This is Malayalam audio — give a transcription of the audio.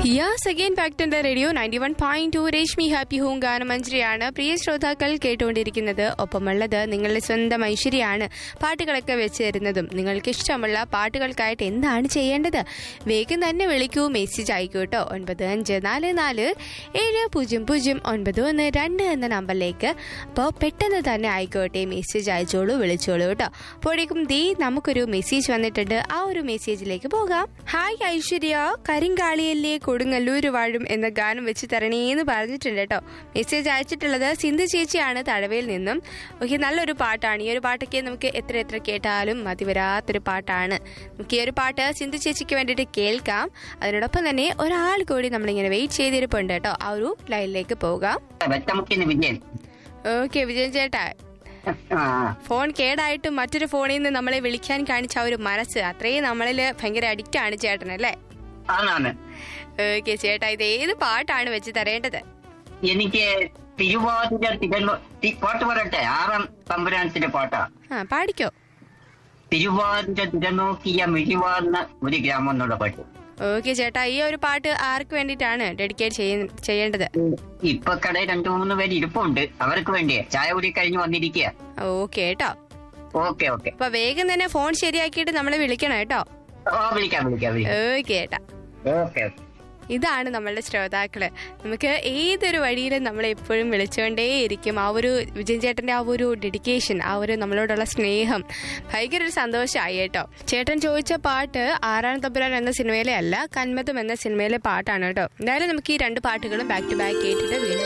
യാസ് അഗൈൻ ഫാക്ടറിന്റെ radio ninety one point two Reshmi happy home ഗാനമഞ്ജരിയാണ് പ്രിയ ശ്രോതാക്കൾ കേട്ടുകൊണ്ടിരിക്കുന്നത് ഒപ്പമുള്ളത് നിങ്ങളുടെ സ്വന്തം ഐശ്വര്യയാണ് പാട്ടുകളൊക്കെ വെച്ച് തരുന്നതും നിങ്ങൾക്ക് ഇഷ്ടമുള്ള പാട്ടുകൾക്കായിട്ട് എന്താണ് ചെയ്യേണ്ടത് വേഗം തന്നെ വിളിക്കൂ മെസ്സേജ് അയക്കൂ കേട്ടോ ഒൻപത് അഞ്ച് നാല് നാല് ഏഴ് പൂജ്യം പൂജ്യം ഒൻപത് ഒന്ന് രണ്ട് എന്ന നമ്പറിലേക്ക് അപ്പോൾ പെട്ടെന്ന് തന്നെ ആയിക്കോട്ടെ മെസ്സേജ് അയച്ചോളൂ വിളിച്ചോളൂ കേട്ടോ അപ്പോഴേക്കും ദേ നമുക്കൊരു മെസ്സേജ് വന്നിട്ടുണ്ട് ആ ഒരു മെസ്സേജിലേക്ക് പോകാം ഹായ് ഐശ്വര്യ കരിങ്കാളിയല്ലേ കൊടുങ്ങല്ലൂർ വാഴും എന്ന ഗാനം വെച്ച് തരണേന്ന് പറഞ്ഞിട്ടുണ്ട് കേട്ടോ മെസ്സേജ് അയച്ചിട്ടുള്ളത് സിന്ധു ചേച്ചിയാണ് തഴവയിൽ നിന്നും ഓക്കെ നല്ലൊരു പാട്ടാണ് ഈ ഒരു പാട്ടൊക്കെ നമുക്ക് എത്ര എത്ര കേട്ടാലും മതി വരാത്തൊരു പാട്ടാണ് നമുക്ക് ഈ ഒരു പാട്ട് സിന്ധു ചേച്ചിക്ക് വേണ്ടിയിട്ട് കേൾക്കാം അതിനോടൊപ്പം തന്നെ ഒരാൾ കൂടി നമ്മളിങ്ങനെ വെയിറ്റ് ചെയ്തിരിപ്പുണ്ട് കേട്ടോ ആ ഒരു ലൈനിലേക്ക് പോകാം വെട്ടമുക്കിന്ന് വിജയൻ ഓക്കെ വിജയൻ ചേട്ടാ ആ ഫോൺ കേടായിട്ട് മറ്റൊരു ഫോണിൽ നിന്ന് നമ്മളെ വിളിക്കാൻ കാണിച്ച ആ ഒരു മനസ്സ് അത്രയും നമ്മളിൽ ഭയങ്കര അഡിക്റ്റ് ആണ് ചേട്ടനല്ലേ ആണാണ് ഓക്കെ ചേട്ടാ ഇത് ഏത് പാട്ടാണ് വെച്ച് തരേണ്ടത് എനിക്ക് തിരുവാതിര തിരുനോ തി- പാട്ട് പറയട്ടെ ആറാം തമ്പുരാനത്തിന്റെ പാട്ടാ ആ പാടിക്കോ തിരുവാതിര തിരനോക്കിയ മിഴിവാർന്ന ഒരു ഗ്രാമം എന്നുള്ള പാട്ട് ഓക്കെ ചേട്ടാ ഈ ഒരു പാട്ട് ആർക്ക് വേണ്ടിയിട്ടാണ് ഡെഡിക്കേറ്റ് ചെയ്യേണ്ടത് ഇപ്പൊ കടയിൽ രണ്ടു മൂന്ന് പേര് ഇരിപ്പുണ്ട് അവർക്ക് വേണ്ടിയാ ചായ കുടി കഴിഞ്ഞ് വന്നിരിക്കുക ഓക്കെ കേട്ടോ ഓക്കെ ഓക്കെ അപ്പൊ വേഗം തന്നെ ഫോൺ ശരിയാക്കിയിട്ട് നമ്മളെ വിളിക്കണം കേട്ടോ ഓ വിളിക്കാം വിളിക്കാം വിളിക്കാം ഓക്കെ ചേട്ടാ ഓക്കെ ഇതാണ് നമ്മളുടെ ശ്രോതാക്കള് നമുക്ക് ഏതൊരു വഴിയിലും നമ്മൾ എപ്പോഴും വിളിച്ചുകൊണ്ടേയിരിക്കും ആ ഒരു വിജയൻ ചേട്ടന്റെ ആ ഒരു ഡെഡിക്കേഷൻ ആ ഒരു നമ്മളോടുള്ള സ്നേഹം ഭയങ്കര ഒരു സന്തോഷമായി കേട്ടോ ചേട്ടൻ ചോദിച്ച പാട്ട് ആറാം തമ്പുരാൻ എന്ന സിനിമയിലെ അല്ല കന്മതം എന്ന സിനിമയിലെ പാട്ടാണ് കേട്ടോ എന്തായാലും നമുക്ക് ഈ രണ്ട് പാട്ടുകളും ബാക്ക് ടു ബാക്ക് കേട്ടിട്ട് വീണ്ടും